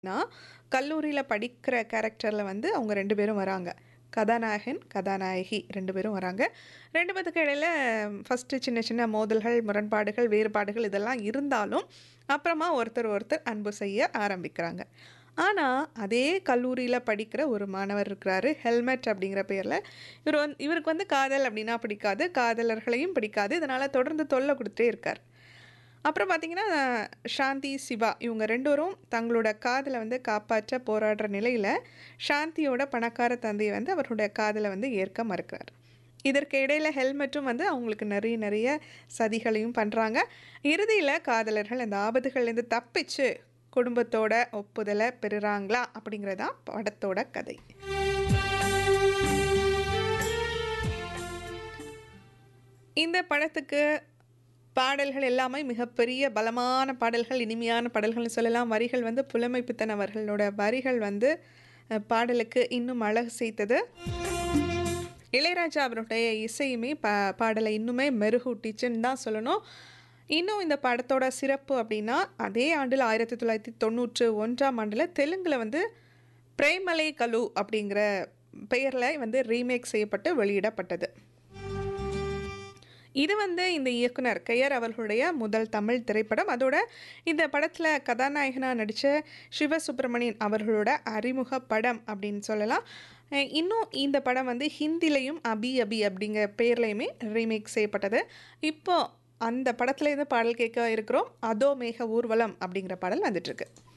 நான் கல்லூரியில படிக்கிற கேரக்டர்ல வந்து அவங்க 2 பேரும் வராங்க. கதாநாயகன், கதாநாயகி 2 பேரும் வராங்க. 2 பேத்துக்கு இடையில ஃபர்ஸ்ட்டு சின்ன சின்ன மோதல்கள், முரண்பாடுகள், வேறுபாடுகள் இதெல்லாம் இருந்தாலும், அப்புறமா ஒருத்தர் ஒருத்தர் அன்பு செய்ய ஆரம்பிக்கிறாங்க. ஆனா, அதே கல்லூரியில படிக்கிற ஒரு மாணவர் இருக்கிறாரு. ஹெல்மெட் அப்படிங்கிற பேர்ல. இவரு வந் இவருக்கு வந்து காதல் அப்படின்னா பிடிக்காது. காதலர்களையும் பிடிக்காது. இதனால தொடர்ந்து தொல்ல குடுத்துட்டே இருக்கார். அப்புறம் பார்த்தீங்கன்னா, சாந்தி, சிவா இவங்க 2 பேரும் தங்களோட காதல வந்து காப்பாற்ற போராடுற நிலையில, சாந்தியோட பணக்கார தந்தை வந்து அவர்களுடைய காதல வந்து ஏற்க மறுக்கிறார். இதற்கு இடையில ஹெல்மெட்டும் வந்து அவங்களுக்கு நெறைய நெறைய சதிகளையும் பண்றாங்க. இறுதியில காதலர்கள் அந்த ஆபத்துகள்லேருந்து தப்பிச்சு, குடும்பத்தோட ஒப்புதல பெறுறாங்களா? அப்படிங்கிறது தான் படத்தோட கதை. இந்த படத்துக்கு பாடல்கள் எல்லாமே மிகப்பெரிய பலமான பாடல்கள், இனிமையான பாடல்கள்னு சொல்லலாம். வரிகள் வந்து புலமைப்பித்தன் அவர்களோட வரிகள் வந்து அ பாடலுக்கு இன்னும் அழகு சேர்த்தது. இளையராஜா அவருடைய இசையுமே ப பாடல இன்னுமே மெருகூட்டிச்சுன்னு தான் சொல்லணும். இன்னும் இந்த படத்தோட சிறப்பு அப்படின்னா, அதே ஆண்டில் 1991ஆம் ஆண்டுல தெலுங்குல வந்து பிரேமலே கலு அப்படிங்கிற பெயர்ல வந்து ரீமேக் செய்யப்பட்டு வெளியிடப்பட்டது. இது வந்து இந்த இயக்குனர் கெய்யர் அவர்களுடைய முதல் தமிழ் திரைப்படம். அதோட இந்த படத்துல கதாநாயகனா நடிச்ச சிவசுப்ரமணியன் அவர்களோட அறிமுக படம் அப்படின்னு சொல்லலாம். அ இன்னும் இந்த படம் வந்து ஹிந்திலயும் அபி அபி அப்படிங்கிற பேர்லயுமே ரீமேக் செய்யப்பட்டது. இப்போ அந்த படத்துலேருந்து பாடல் கேட்க இருக்கிறோம். அதோ மேக ஊர்வலம் அப்படிங்கிற பாடல் வந்துட்டுருக்கு.